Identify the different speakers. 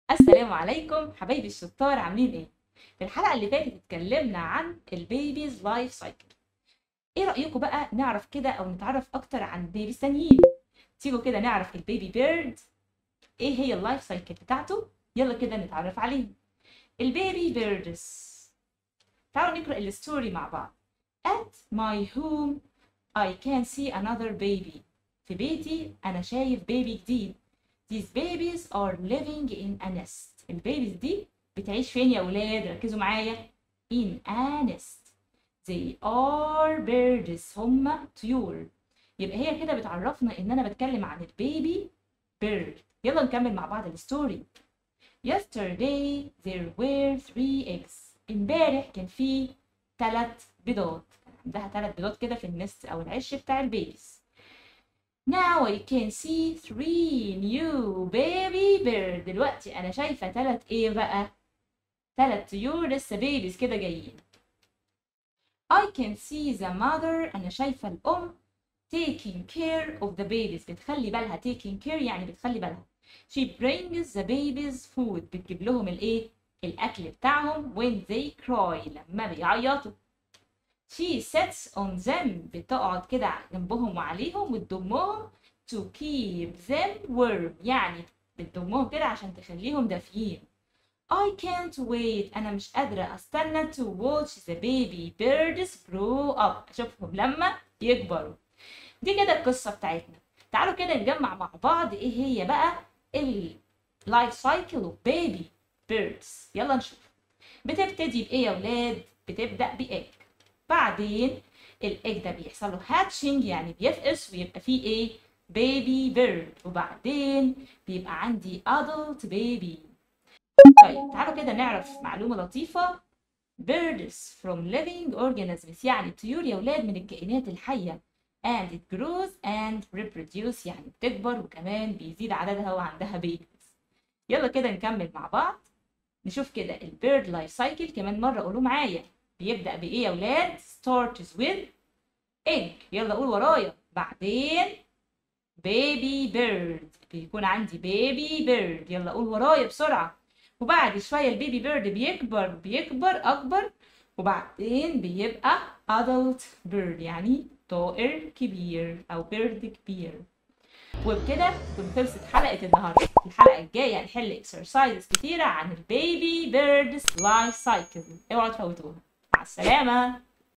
Speaker 1: السلام عليكم حبايبي الشطار عاملين ايه في الحلقه اللي فاتت اتكلمنا عن البيبيز لايف سايكل ايه رايكم بقى نعرف كده او نتعرف اكتر عن بيبيز تانيين تيجوا كده نعرف البيبي بيرد ايه هي اللايف سايكل بتاعته يلا كده نتعرف عليه البيبي بيردز تعالوا نقرا الستوري مع بعض at my home I can see another baby في بيتي انا شايف بيبي جديد These babies are living in a nest. البيبيز دي بتعيش فين يا ولاد؟ ركزوا معايا. In a nest. They are birds. هما طيور. يبقى هي كده بتعرفنا إن أنا بتكلم عن البيبي bird. يلا نكمل مع بعض الستوري. Yesterday there were three eggs. امبارح كان في تلات بيضات. عندها تلات بيضات كده في النست أو العش بتاع البيبيز. Now I can see three new baby bird دلوقتي أنا شايفة تلات إيه بقى؟ تلات طيور لسه بيبيز كده جايين. I can see the mother أنا شايفة الأم taking care of the babies بتخلي بالها taking care يعني بتخلي بالها. She brings the babies food بتجيب لهم الإيه؟ الأكل بتاعهم when they cry لما بيعيطوا. She sits on them بتقعد كده جنبهم وعليهم وتضمهم to keep them warm يعني بتضمهم كده عشان تخليهم دافيين. I can't wait أنا مش قادرة أستنى to watch the baby birds grow up أشوفهم لما يكبروا. دي كده القصة بتاعتنا. تعالوا كده نجمع مع بعض إيه هي بقى اللايف سايكل اوف بيبي بيردز. يلا نشوف. بتبتدي بإيه يا ولاد؟ بتبدأ بإيج. بعدين الايج ده بيحصل له هاتشنج يعني بيفقس ويبقى فيه ايه بيبي بيرد وبعدين بيبقى عندي adult بيبي طيب تعالوا كده نعرف معلومة لطيفة birds from living organisms يعني الطيور يا ولاد من الكائنات الحية and it grows and reproduce يعني بتكبر وكمان بيزيد عددها وعندها بيبيز يلا كده نكمل مع بعض نشوف كده البيرد لايف سايكل كمان مرة قولوا معايا بيبدأ بإيه يا ولاد؟ starts with egg يلا قول ورايا بعدين baby bird بيكون عندي baby bird يلا قول ورايا بسرعة وبعد شوية البيبي بيرد بيكبر بيكبر أكبر وبعدين بيبقى adult bird يعني طائر كبير أو بيرد كبير وبكده تكون خلصت حلقة النهاردة الحلقة الجاية هنحل اكسرسايزز كتيرة عن البيبي بيردز لايف سايكل اوعوا تفوتوها مع السلامة